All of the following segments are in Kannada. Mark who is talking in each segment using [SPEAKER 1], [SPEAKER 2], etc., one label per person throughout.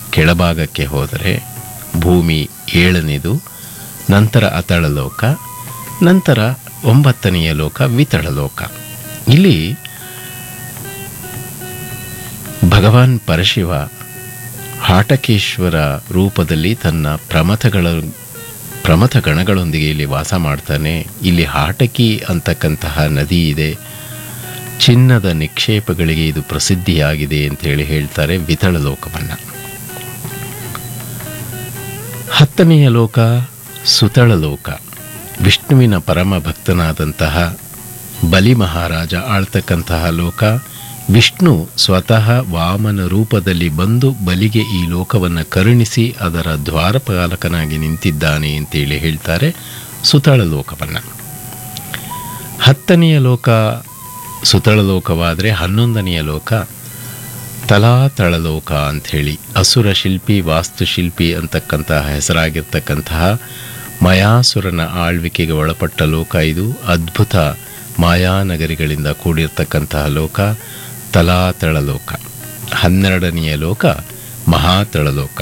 [SPEAKER 1] ಕೆಳಭಾಗಕ್ಕೆ ಹೋದರೆ ಭೂಮಿ ಏಳನೇದು ನಂತರ ಅತಳಲೋಕ ನಂತರ ಒಂಬತ್ತನೆಯ ಲೋಕ ವಿತಳಲೋಕ ಇಲ್ಲಿ ಭಗವಾನ್ ಪರಶಿವ ಹಾಟಕೇಶ್ವರ ರೂಪದಲ್ಲಿ ತನ್ನ ಪ್ರಮಥಗಳ ಪ್ರಮಥ ಗಣಗಳೊಂದಿಗೆ ಇಲ್ಲಿ ವಾಸ ಮಾಡ್ತಾನೆ ಇಲ್ಲಿ ಹಾಟಕಿ ಅಂತಕ್ಕಂತಹ ನದಿ ಇದೆ ಚಿನ್ನದ ನಿಕ್ಷೇಪಗಳಿಗೆ ಇದು ಪ್ರಸಿದ್ಧಿಯಾಗಿದೆ ಅಂತೇಳಿ ಹೇಳ್ತಾರೆ ವಿತಳ ಲೋಕವನ್ನು ಹತ್ತನೆಯ ಲೋಕ ಸುತಳ ಲೋಕ ವಿಷ್ಣುವಿನ ಪರಮ ಭಕ್ತನಾದಂತಹ ಬಲಿ ಮಹಾರಾಜ ಆಳ್ತಕ್ಕಂತಹ ಲೋಕ ವಿಷ್ಣು ಸ್ವತಃ ವಾಮನ ರೂಪದಲ್ಲಿ ಬಂದು ಬಲಿಗೆ ಈ ಲೋಕವನ್ನು ಕರುಣಿಸಿ ಅದರ ದ್ವಾರಪಾಲಕನಾಗಿ ನಿಂತಿದ್ದಾನೆ ಅಂತೇಳಿ ಹೇಳ್ತಾರೆ ಸುತಳ ಲೋಕವನ್ನು ಹತ್ತನೆಯ ಲೋಕ ಸುತಳ ಲೋಕವಾದರೆ ಹನ್ನೊಂದನೆಯ ಲೋಕ ತಲಾತಳಲೋಕ ಅಂಥೇಳಿ ಅಸುರ ಶಿಲ್ಪಿ ವಾಸ್ತುಶಿಲ್ಪಿ ಅಂತಕ್ಕಂತಹ ಹೆಸರಾಗಿರ್ತಕ್ಕಂತಹ ಮಯಾಸುರನ ಆಳ್ವಿಕೆಗೆ ಒಳಪಟ್ಟ ಲೋಕ ಇದು ಅದ್ಭುತ ಮಾಯಾನಗರಿಗಳಿಂದ ಕೂಡಿರ್ತಕ್ಕಂತಹ ಲೋಕ ತಲಾತಳಲೋಕ ಹನ್ನೆರಡನೆಯ ಲೋಕ ಮಹಾತಳಲೋಕ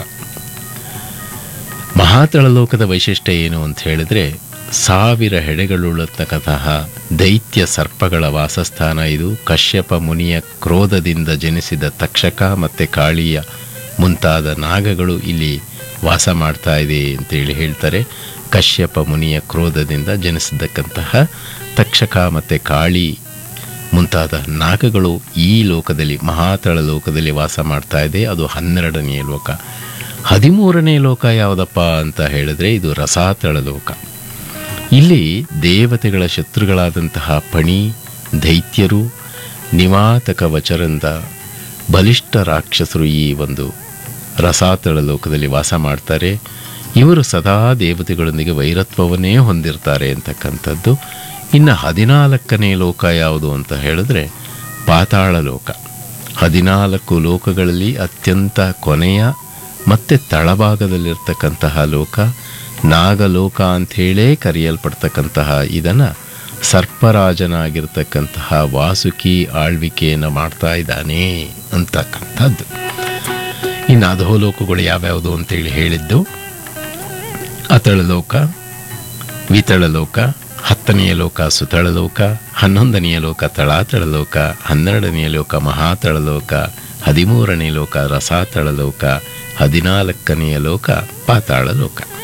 [SPEAKER 1] ಮಹಾತಳಲೋಕದ ವೈಶಿಷ್ಟ್ಯ ಏನು ಅಂತ ಹೇಳಿದ್ರೆ ಸಾವಿರ ಹೆಡೆಗಳುಳ್ಳತಕ್ಕಂತಹ ದೈತ್ಯ ಸರ್ಪಗಳ ವಾಸಸ್ಥಾನ ಇದು ಕಶ್ಯಪ ಮುನಿಯ ಕ್ರೋಧದಿಂದ ಜನಿಸಿದ ತಕ್ಷಕ ಮತ್ತು ಕಾಳಿಯ ಮುಂತಾದ ನಾಗಗಳು ಇಲ್ಲಿ ವಾಸ ಮಾಡ್ತಾ ಇದೆ ಅಂತೇಳಿ ಹೇಳ್ತಾರೆ ಕಶ್ಯಪ ಮುನಿಯ ಕ್ರೋಧದಿಂದ ಜನಿಸಿದ್ದಕ್ಕಂತಹ ತಕ್ಷಕ ಮತ್ತು ಕಾಳಿ ಮುಂತಾದ ನಾಗಗಳು ಈ ಲೋಕದಲ್ಲಿ ಮಹಾತಳ ಲೋಕದಲ್ಲಿ ವಾಸ ಮಾಡ್ತಾ ಇದೆ ಅದು ಹನ್ನೆರಡನೆಯ ಲೋಕ ಹದಿಮೂರನೇ ಲೋಕ ಯಾವುದಪ್ಪ ಅಂತ ಹೇಳಿದ್ರೆ ಇದು ರಸಾತಳ ಲೋಕ ಇಲ್ಲಿ ದೇವತೆಗಳ ಶತ್ರುಗಳಾದಂತಹ ಪಣಿ ದೈತ್ಯರು ನಿವಾತಕ ವಚರಂದ ಬಲಿಷ್ಠ ರಾಕ್ಷಸರು ಈ ಒಂದು ರಸಾತಳ ಲೋಕದಲ್ಲಿ ವಾಸ ಮಾಡ್ತಾರೆ ಇವರು ಸದಾ ದೇವತೆಗಳೊಂದಿಗೆ ವೈರತ್ವವನ್ನೇ ಹೊಂದಿರ್ತಾರೆ ಅಂತಕ್ಕಂಥದ್ದು ಇನ್ನು ಹದಿನಾಲ್ಕನೇ ಲೋಕ ಯಾವುದು ಅಂತ ಹೇಳಿದ್ರೆ ಪಾತಾಳ ಲೋಕ ಹದಿನಾಲ್ಕು ಲೋಕಗಳಲ್ಲಿ ಅತ್ಯಂತ ಕೊನೆಯ ಮತ್ತು ತಳಭಾಗದಲ್ಲಿರ್ತಕ್ಕಂತಹ ಲೋಕ ನಾಗಲೋಕ ಅಂಥೇಳೇ ಕರೆಯಲ್ಪಡ್ತಕ್ಕಂತಹ ಇದನ್ನು ಸರ್ಪರಾಜನಾಗಿರ್ತಕ್ಕಂತಹ ವಾಸುಕಿ ಆಳ್ವಿಕೆಯನ್ನು ಮಾಡ್ತಾ ಇದ್ದಾನೆ ಅಂತಕ್ಕಂಥದ್ದು ಇನ್ನು ಅಧೋಲೋಕಗಳು ಯಾವ್ಯಾವುದು ಅಂತೇಳಿ ಹೇಳಿದ್ದು ಅತಳಲೋಕ ವಿತಳಲೋಕ ಹತ್ತನೆಯ ಲೋಕ ಸುತಳಲೋಕ ಹನ್ನೊಂದನೆಯ ಲೋಕ ತಳಾತಳಲೋಕ ಹನ್ನೆರಡನೆಯ ಲೋಕ ಮಹಾತಳಲೋಕ ಹದಿಮೂರನೇ ಲೋಕ ರಸಾತಳಲೋಕ ಹದಿನಾಲ್ಕನೆಯ ಲೋಕ ಪಾತಾಳ ಲೋಕ